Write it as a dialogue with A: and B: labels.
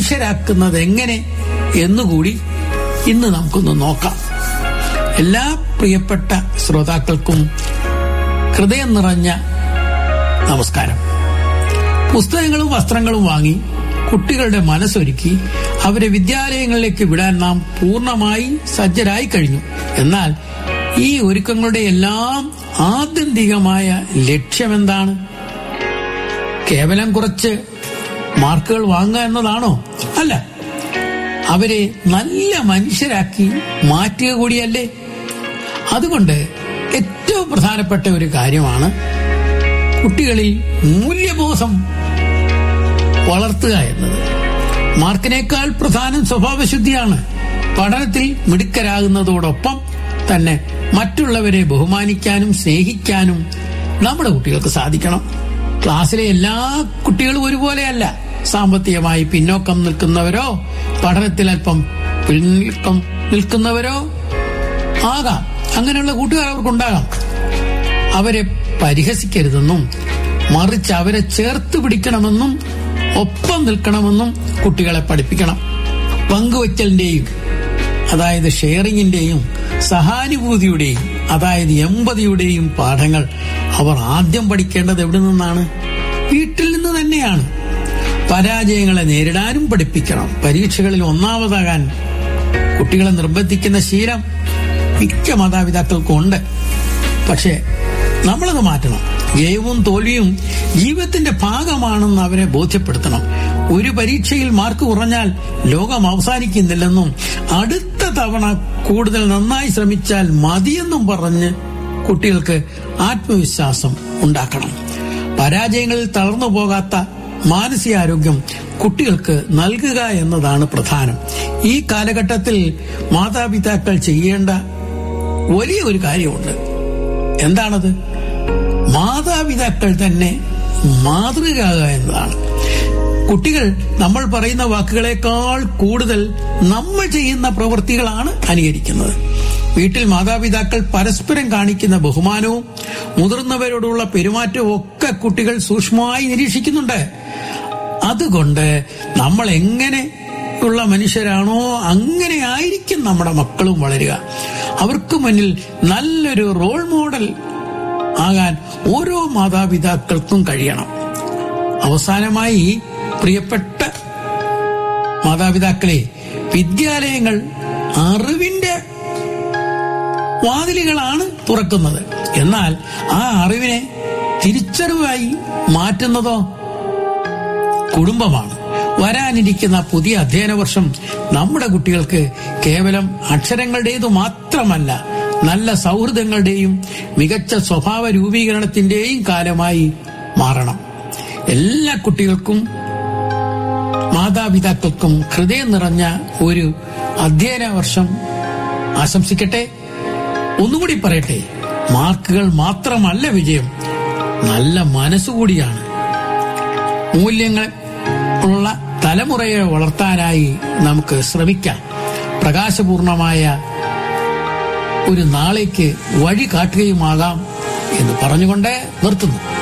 A: മനുഷ്യരാക്കുന്നത് എങ്ങനെ എന്നുകൂടി ഇന്ന് നമുക്കൊന്ന് നോക്കാം എല്ലാ പ്രിയപ്പെട്ട ശ്രോതാക്കൾക്കും ഹൃദയം നിറഞ്ഞ നമസ്കാരം പുസ്തകങ്ങളും വസ്ത്രങ്ങളും വാങ്ങി കുട്ടികളുടെ മനസ്സൊരുക്കി അവരെ വിദ്യാലയങ്ങളിലേക്ക് വിടാൻ നാം പൂർണ്ണമായി സജ്ജരായി കഴിഞ്ഞു എന്നാൽ ഈ ഒരുക്കങ്ങളുടെ എല്ലാം ആത്യന്തികമായ ലക്ഷ്യമെന്താണ് കേവലം കുറച്ച് മാർക്കുകൾ വാങ്ങുക എന്നതാണോ അല്ല അവരെ നല്ല മനുഷ്യരാക്കി മാറ്റുക കൂടിയല്ലേ അതുകൊണ്ട് ഏറ്റവും പ്രധാനപ്പെട്ട ഒരു കാര്യമാണ് കുട്ടികളിൽ മൂല്യബോധം വളർത്തുക എന്നത് മാർക്കിനേക്കാൾ പ്രധാനം സ്വഭാവശുദ്ധിയാണ് പഠനത്തിൽ മിടുക്കരാകുന്നതോടൊപ്പം തന്നെ മറ്റുള്ളവരെ ബഹുമാനിക്കാനും സ്നേഹിക്കാനും നമ്മുടെ കുട്ടികൾക്ക് സാധിക്കണം ക്ലാസ്സിലെ എല്ലാ കുട്ടികളും ഒരുപോലെയല്ല സാമ്പത്തികമായി പിന്നോക്കം നിൽക്കുന്നവരോ പഠനത്തിൽ അല്പം പിന്നോക്കം നിൽക്കുന്നവരോ ആകാം അങ്ങനെയുള്ള കൂട്ടുകാർ അവർക്കുണ്ടാകാം അവരെ പരിഹസിക്കരുതെന്നും മറിച്ച് അവരെ ചേർത്ത് പിടിക്കണമെന്നും ഒപ്പം നിൽക്കണമെന്നും കുട്ടികളെ പഠിപ്പിക്കണം പങ്കുവയ്ക്കലിന്റെയും അതായത് ഷെയറിങ്ങിന്റെയും സഹാനുഭൂതിയുടെയും അതായത് എമ്പതിയുടെയും പാഠങ്ങൾ അവർ ആദ്യം പഠിക്കേണ്ടത് എവിടെ നിന്നാണ് വീട്ടിൽ നിന്ന് തന്നെയാണ് പരാജയങ്ങളെ നേരിടാനും പഠിപ്പിക്കണം പരീക്ഷകളിൽ ഒന്നാമതാകാൻ കുട്ടികളെ നിർബന്ധിക്കുന്ന ശീലം മിക്ക മാതാപിതാക്കൾക്കും ഉണ്ട് പക്ഷേ നമ്മളത് മാറ്റണം ജയവും തോൽവിയും ജീവിതത്തിന്റെ ഭാഗമാണെന്ന് അവരെ ബോധ്യപ്പെടുത്തണം ഒരു പരീക്ഷയിൽ മാർക്ക് കുറഞ്ഞാൽ ലോകം അവസാനിക്കുന്നില്ലെന്നും അടുത്ത തവണ കൂടുതൽ നന്നായി ശ്രമിച്ചാൽ മതിയെന്നും പറഞ്ഞ് കുട്ടികൾക്ക് ആത്മവിശ്വാസം ഉണ്ടാക്കണം പരാജയങ്ങളിൽ തളർന്നു പോകാത്ത മാനസികാരോഗ്യം കുട്ടികൾക്ക് നൽകുക എന്നതാണ് പ്രധാനം ഈ കാലഘട്ടത്തിൽ മാതാപിതാക്കൾ ചെയ്യേണ്ട വലിയ ഒരു കാര്യമുണ്ട് എന്താണത് മാതാപിതാക്കൾ തന്നെ മാതൃകയാകുക എന്നതാണ് കുട്ടികൾ നമ്മൾ പറയുന്ന വാക്കുകളെക്കാൾ കൂടുതൽ നമ്മൾ ചെയ്യുന്ന പ്രവൃത്തികളാണ് അനുകരിക്കുന്നത് വീട്ടിൽ മാതാപിതാക്കൾ പരസ്പരം കാണിക്കുന്ന ബഹുമാനവും മുതിർന്നവരോടുള്ള പെരുമാറ്റവും ഒക്കെ കുട്ടികൾ സൂക്ഷ്മമായി നിരീക്ഷിക്കുന്നുണ്ട് അതുകൊണ്ട് നമ്മൾ എങ്ങനെ ഉള്ള മനുഷ്യരാണോ അങ്ങനെ ആയിരിക്കും നമ്മുടെ മക്കളും വളരുക അവർക്ക് മുന്നിൽ നല്ലൊരു റോൾ മോഡൽ ആകാൻ ഓരോ മാതാപിതാക്കൾക്കും കഴിയണം അവസാനമായി പ്രിയപ്പെട്ട മാതാപിതാക്കളെ വിദ്യാലയങ്ങൾ അറിവിന്റെ വാതിലുകളാണ് തുറക്കുന്നത് എന്നാൽ ആ അറിവിനെ തിരിച്ചറിവായി മാറ്റുന്നതോ കുടുംബമാണ് വരാനിരിക്കുന്ന പുതിയ അധ്യയന വർഷം നമ്മുടെ കുട്ടികൾക്ക് കേവലം അക്ഷരങ്ങളുടേതു മാത്രമല്ല നല്ല സൗഹൃദങ്ങളുടെയും മികച്ച സ്വഭാവ രൂപീകരണത്തിന്റെയും കാലമായി മാറണം എല്ലാ കുട്ടികൾക്കും മാതാപിതാക്കൾക്കും ഹൃദയം നിറഞ്ഞ ഒരു അധ്യയന വർഷം ആശംസിക്കട്ടെ ഒന്നുകൂടി പറയട്ടെ മാർക്കുകൾ മാത്രമല്ല വിജയം നല്ല മനസ്സുകൂടിയാണ് മൂല്യങ്ങൾ ഉള്ള തലമുറയെ വളർത്താനായി നമുക്ക് ശ്രമിക്കാം പ്രകാശപൂർണമായ ഒരു നാളേക്ക് വഴി കാട്ടുകയുമാകാം എന്ന് പറഞ്ഞുകൊണ്ട് നിർത്തുന്നു